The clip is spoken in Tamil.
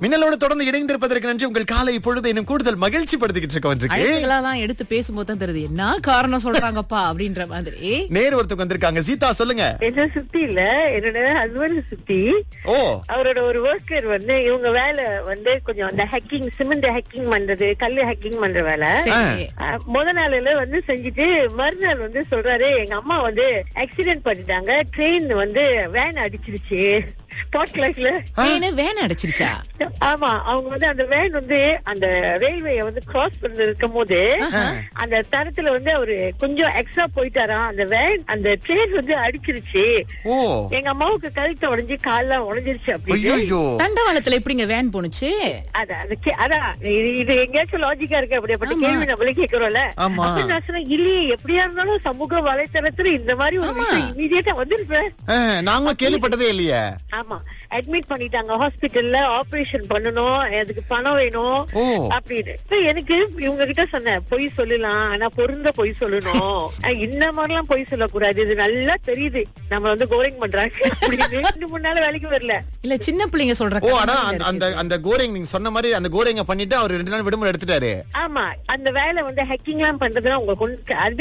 மின்னலோடு தொடர்ந்து இணைந்திருப்பதற்கு நன்றி உங்கள் காலை பொழுது இன்னும் கூடுதல் மகிழ்ச்சி படுத்திக்கிட்டு இருக்கோம் இன்றைக்கு அழைப்புகளெல்லாம் எடுத்து பேசும்போது தான் தெரியுது என்ன காரணம் சொல்றாங்கப்பா அப்படின்ற மாதிரி நேர் ஒருத்தவங்க வந்திருக்காங்க சீதா சொல்லுங்க என்ன சுத்தி இல்ல என்னோட ஹஸ்பண்ட் சுத்தி ஓ அவரோட ஒரு ஒர்க்கர் வந்து இவங்க வேலை வந்து கொஞ்சம் அந்த ஹேக்கிங் சிமெண்ட் ஹேக்கிங் பண்றது கல்லு ஹேக்கிங் பண்ற வேலை சரி அஹ், முத நாள்ல வந்து செஞ்சுட்டு மறுநாள் வந்து சொல்றாரு எங்க அம்மா வந்து ஆக்சிடென்ட் பண்ணிட்டாங்க ட்ரெயின் வந்து வேன் அடிச்சிருச்சு ஸ்பாட் கிளாஸ்ல ஏன்னு வேன் அடைச்சிருச்சா ஆமா அவங்க வந்து அந்த வேன் வந்து அந்த ரயில்வே வந்து கிராஸ் பண்ணி இருக்கும் போது அந்த தரத்துல வந்து அவரு கொஞ்சம் எக்ஸ்ட்ரா போயிட்டாராம் அந்த வேன் அந்த ட்ரெயின் வந்து அடிச்சிருச்சு ஓ எங்க அம்மாவுக்கு கழுத்து உடைஞ்சு கால்லாம் உடைஞ்சிருச்சு அப்படின்னு ஐயோ தண்டவாளத்துல எப்படிங்க வேன் போனுச்சு அத- அது கே- அதான் இது- இது எங்கேயாச்சும் லாஜிக்கா இருக்கு அப்படிப்பட்ட ஆமா. கேள்வி நம்மளே கேக்குறோம்ல ஆமா. அப்ப நான் சொன்னேன் இல்லையே எப்படியா இருந்தாலும் சமூக வலைத்தளத்துல இந்த மாதிரி ஒரு ஆமா. விஷயம் இமீடியட்டா வந்துருப்பேன் நாங்களும் கேள்விப்பட்டதே இல்லையே ஆமா அட்மிட் பண்ணிட்டாங்க ஹாஸ்பிடல்ல ஆபரேஷன் பண்ணணும் அதுக்கு பணம் வேணும் ஓ. அப்படின்னு இப்ப எனக்கு இவங்க கிட்ட சொன்னேன் பொய் சொல்லலாம் ஆனா பொருந்த பொய் சொல்லணும் அஹ் இந்த மாதிரி எல்லாம் பொய் சொல்லக்கூடாது இது நல்லா தெரியுது நம்ம வந்து கோரிங் பண்றாங்க அப்படின்னு ரெண்டு மூணு நாள் வேலைக்கு வரல இல்ல சின்ன பிள்ளைங்க சொல்ற ஓ கதை ஆனா மாதிரி அந்த- அந்த இருக்கு. அந்த கோரிங் நீங்க சொன்ன மாதிரி அந்த கோரிங்க பண்ணிட்டு அவர் ரெண்டு நாள் விடுமுறை எடுத்துட்டாரு ஆமா அந்த வேலை வந்து ஹேக்கிங் எல்லாம் பண்றதுலாம் உங்க கொண்டு அது